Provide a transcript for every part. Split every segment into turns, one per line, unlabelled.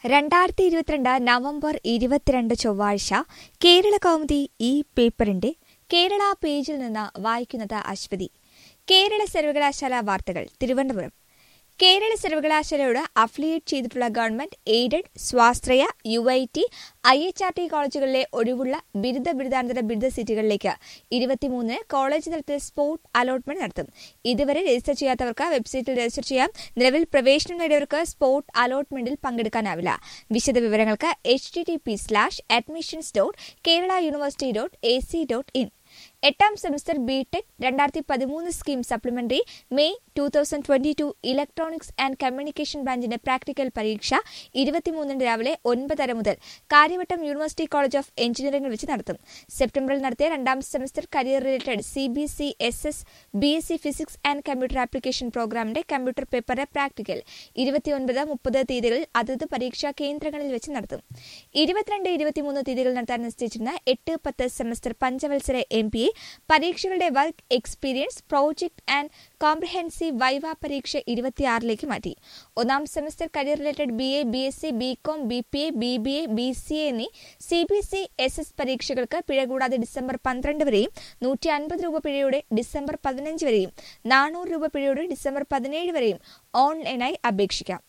രണ്ടായിരത്തി ഇരുപത്തിരണ്ട് നവംബർ ഇരുപത്തിരണ്ട് ചൊവ്വാഴ്ച കേരള കൗമുദി ഈ പേപ്പറിന്റെ കേരള പേജിൽ നിന്ന് വായിക്കുന്നത് അശ്വതി കേരള സർവകലാശാല വാർത്തകൾ തിരുവനന്തപുരം കേരള സർവകലാശാലയോട് അഫിലിയേറ്റ് ചെയ്തിട്ടുള്ള ഗവൺമെന്റ് എയ്ഡഡ് സ്വാശ്രയ U I T I H R T കോളേജുകളിലെ ഒഴിവുള്ള ബിരുദ ബിരുദാനന്തര ബിരുദ സീറ്റുകളിലേക്ക് ഇരുപത്തിമൂന്നിന് കോളേജ് തലത്തിൽ സ്പോട്ട് അലോട്ട്മെന്റ് നടത്തും ഇതുവരെ രജിസ്റ്റർ ചെയ്യാത്തവർക്ക് വെബ്സൈറ്റിൽ രജിസ്റ്റർ ചെയ്യാം നിലവിൽ പ്രവേശനം നേടിയവർക്ക് സ്പോട്ട് അലോട്ട്മെന്റിൽ പങ്കെടുക്കാനാവില്ല വിശദ വിവരങ്ങൾക്ക് H T T P slash admissions dot Kerala university dot A C dot in എട്ടാം സെമസ്റ്റർ ബി ടെക് രണ്ടായിരത്തി പതിമൂന്ന് scheme supplementary May two thousand twenty two electronics and communication ബ്രാഞ്ചിന്റെ പ്രാക്ടിക്കൽ പരീക്ഷ ഇരുപത്തിമൂന്നിന് രാവിലെ ഒൻപതര മുതൽ കാര്യവട്ടം യൂണിവേഴ്സിറ്റി കോളേജ് ഓഫ് എഞ്ചിനീയറിംഗിൽ വെച്ച് നടത്തും സെപ്റ്റംബറിൽ നടത്തിയ രണ്ടാം semester career related C B C S S B S C physics and computer application പ്രോഗ്രാമിന്റെ കമ്പ്യൂട്ടർ പേപ്പറിന്റെ പ്രാക്ടിക്കൽ ഇരുപത്തിയൊൻപത് മുപ്പത് തീയതികളിൽ അതത് പരീക്ഷാ കേന്ദ്രങ്ങളിൽ വെച്ച് നടത്തും ഇരുപത്തിരണ്ട് ഇരുപത്തിമൂന്ന് തീയതികൾ നടത്താൻ നിശ്ചയിച്ചിരുന്ന എട്ട് പത്ത് സെമസ്റ്റർ പഞ്ചവത്സര എം പി എ പരീക്ഷകളുടെ work experience project and comprehensive viva പരീക്ഷ ഇരുപത്തിയാറിലേക്ക് മാറ്റി ഒന്നാം semester career related B A B S C B com B P A B B A B C A എന്നീ C B C S S പരീക്ഷകൾക്ക് പിഴ കൂടാതെ December പന്ത്രണ്ട് വരെയും നൂറ്റി അൻപത് രൂപ പിഴയോടെ ഡിസംബർ പതിനഞ്ച് വരെയും നാനൂറ് രൂപ പിഴയോടെ ഡിസംബർ പതിനേഴ് വരെയും ഓൺലൈനായി അപേക്ഷിക്കാം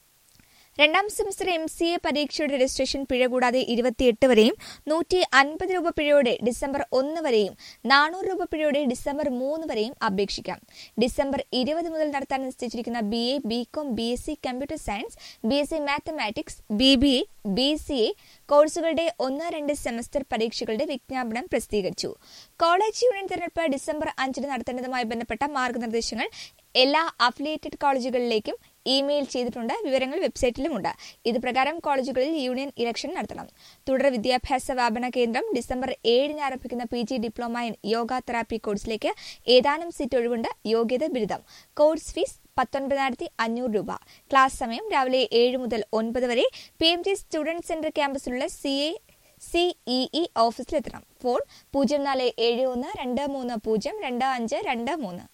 രണ്ടാം സെമസ്റ്റർ എം സി എ പരീക്ഷയുടെ രജിസ്ട്രേഷൻ പിഴ കൂടാതെ ഇരുപത്തിയെട്ട് വരെയും നൂറ്റി അൻപത് രൂപ പിഴയോടെ ഡിസംബർ ഒന്ന് വരെയും നാനൂറ് രൂപ പിഴയോടെ ഡിസംബർ മൂന്ന് വരെയും അപേക്ഷിക്കാം ഡിസംബർ ഇരുപത് മുതൽ നടത്താൻ നിശ്ചയിച്ചിരിക്കുന്ന B A B com B S C computer science B S C mathematics B B A B C A കോഴ്സുകളുടെ ഒന്ന് രണ്ട് സെമസ്റ്റർ പരീക്ഷകളുടെ വിജ്ഞാപനം പ്രസിദ്ധീകരിച്ചു കോളേജ് യൂണിയൻ തെരഞ്ഞെടുപ്പ് ഡിസംബർ അഞ്ചിന് നടത്തേണ്ടതുമായി ബന്ധപ്പെട്ട മാർഗനിർദ്ദേശങ്ങൾ എല്ലാ അഫിലിയേറ്റഡ് കോളേജുകളിലേക്കും ഇമെയിൽ ചെയ്തിട്ടുണ്ട് വിവരങ്ങൾ വെബ്സൈറ്റിലുമുണ്ട് ഇത് പ്രകാരം കോളേജുകളിൽ യൂണിയൻ ഇലക്ഷൻ നടത്തണം തുടർ വിദ്യാഭ്യാസ വ്യാപന കേന്ദ്രം ഡിസംബർ ഏഴിന് ആരംഭിക്കുന്ന P G diploma in yoga therapy കോഴ്സിലേക്ക് ഏതാനും സീറ്റ് ഒഴിവുണ്ട് യോഗ്യത ബിരുദം കോഴ്സ് ഫീസ് പത്തൊൻപതിനായിരത്തി അഞ്ഞൂറ് രൂപ ക്ലാസ് സമയം രാവിലെ ഏഴ് മുതൽ ഒൻപത് വരെ P M G student centre ക്യാമ്പസിലുള്ള സി എ സിഇഇ ഓഫീസിലെത്തണം ഫോൺ പൂജ്യം നാല് ഏഴ് ഒന്ന് രണ്ട് മൂന്ന് പൂജ്യം രണ്ട് അഞ്ച് രണ്ട് മൂന്ന്